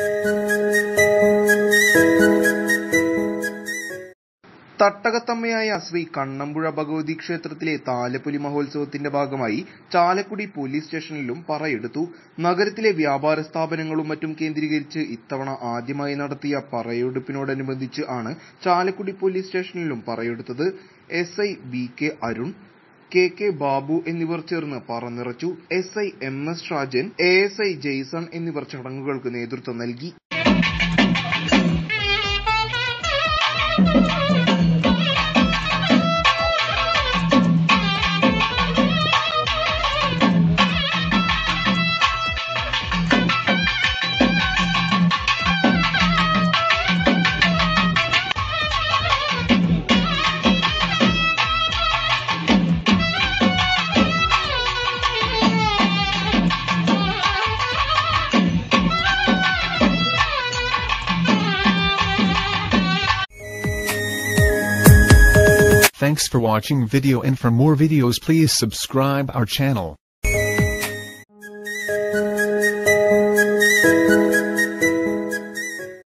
തട്ടകത്തമ്മയായ ശ്രീ കണ്ണമ്പുഴ ഭഗവതി ക്ഷേത്രത്തിലെ താലപ്പൊലി മഹോത്സവത്തിന്റെ ഭാഗമായി ചാലക്കുടി പോലീസ് സ്റ്റേഷനിലും പറയെടുത്തു നഗരത്തിലെ വ്യാപാര സ്ഥാപനങ്ങളും മറ്റും കേന്ദ്രീകരിച്ച് ഇത്തവണ ആദ്യമായി നടത്തിയ പറയെടുപ്പിനോടനുബന്ധിച്ച് ആണ് ചാലക്കുടി പോലീസ് സ്റ്റേഷനിലും പറയെടുത്തത് S I B K Arun K K Babu എന്നിവർ ചേർന്ന് പറ നിറച്ചു S I M S Shajan A S I Jaison എന്നിവർ ചടങ്ങുകൾക്ക് നേതൃത്വം നൽകി Thanks for watching video and for more videos please subscribe our channel.